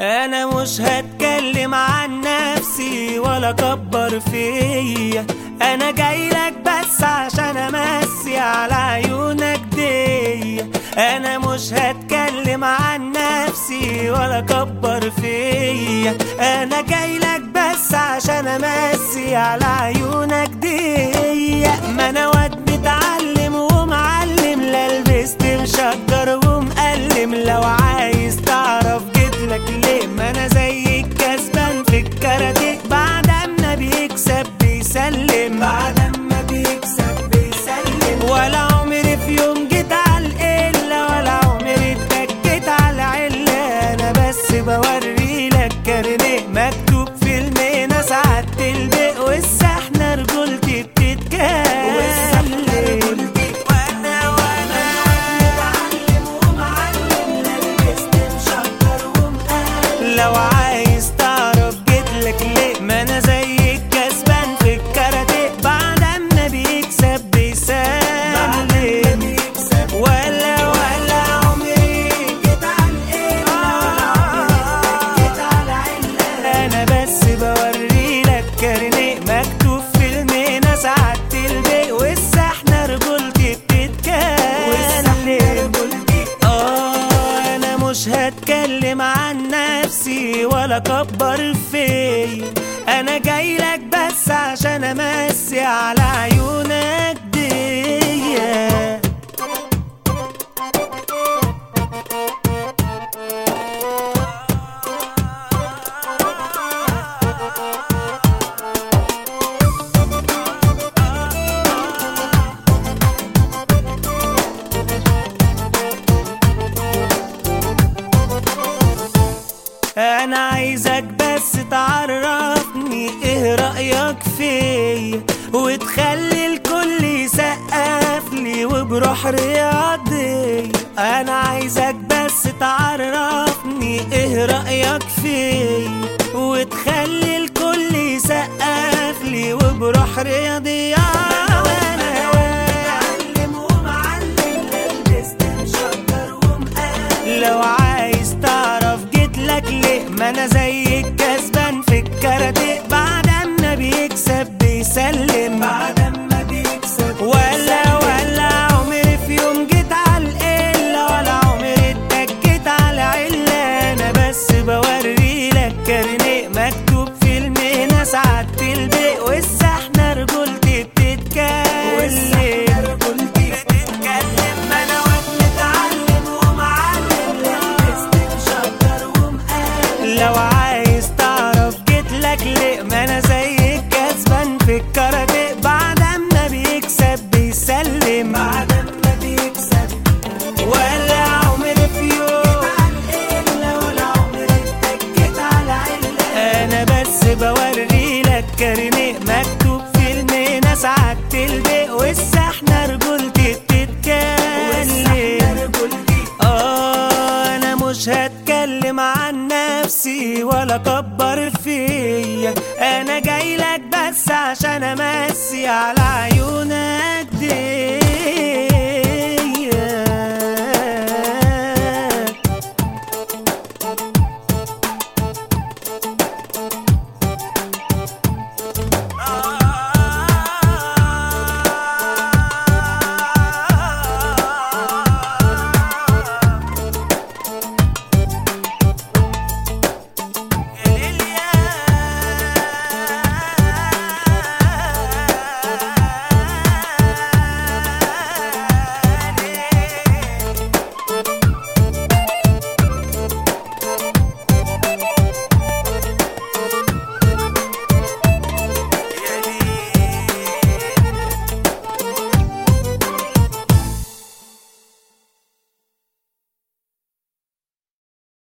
انا مش هتكلم عن نفسي ولا اكبر فيا انا جايلك بس عشان امسي على عيونك دي انا مش هتكلم عن نفسي ولا اكبر فيا انا جايلك بس عشان امسي على عيونك دي ما انا واد متعلم ومعلم لا لبست مشجر ومقلم لو عايز تعرف جيتلك ليه ما انا زيك كسبان في الكاراتيه بعد ما بيكسب بيسلم بعد ما بيكسب بيسلم ولا عمري في يوم جيت على القلة ولا عمري اتكيت على العلة انا بس بوري لك كارنيه مكتوب في المينا ساعات البيق والسحنة رجولتي بتتكلم وانا وانا متعلم ومعلم لا لبست مشكر ومقلب لو عايز تعرف جيتلك ليه ما انا زيك كسبان في الكاراتيه بعد ما بيكسب بيسلم ولا ولا عمري جيت على القلة انا بس بوري لك كارنيه مكتوب في المينا ساعات البيق والسحنة رجولتي بتتكلم اه انا مش هتكلم عن نفسي ولا اكبر فيا انا جايلك بس عشان امسي على عيونك دي انا عايزك بس تعرفني ايه رأيك فيا وتخلي الكل يسقف لي وبروح رياضي انا عايزك بس تعرفني ايه رأيك فيا وتخلي الكل يسقف لي وبروح رياضي وانا معلم ومعلم لبست مشجر ومقلب لو عايز تعرف جيتلك ليه ما انا زيك كسبان في الكاراتيه بعد ما بيكسب بيسلم بعد ما بيكسب ولا ولا عمري في يوم جيت على القلة ولا عمري اتكيت على علة انا بس بوري لك كارنيه مكتوب في المهنة ساعات البيق والسحنة رجولتي بتتكلم بتتكلم ما انا واد متعلم ومعلم لبست مشجر ومقلب لو عايز تعرف جيتلك ليه ما انا زيك كسبان في الكاراتيه بعد ما بيكسب بيسلم بعد ما بيكسب ولا عمري في يوم ولا عمري اتكيت على علة انا بس بوري لك كارنيه مكتوب في المينا ساعات البيق والسحنة رجولتي بتتكلم اه انا مش هتكلم عن نفسي ولا اكبر فيا انا جايلك بس عشان امسي على عيونك دي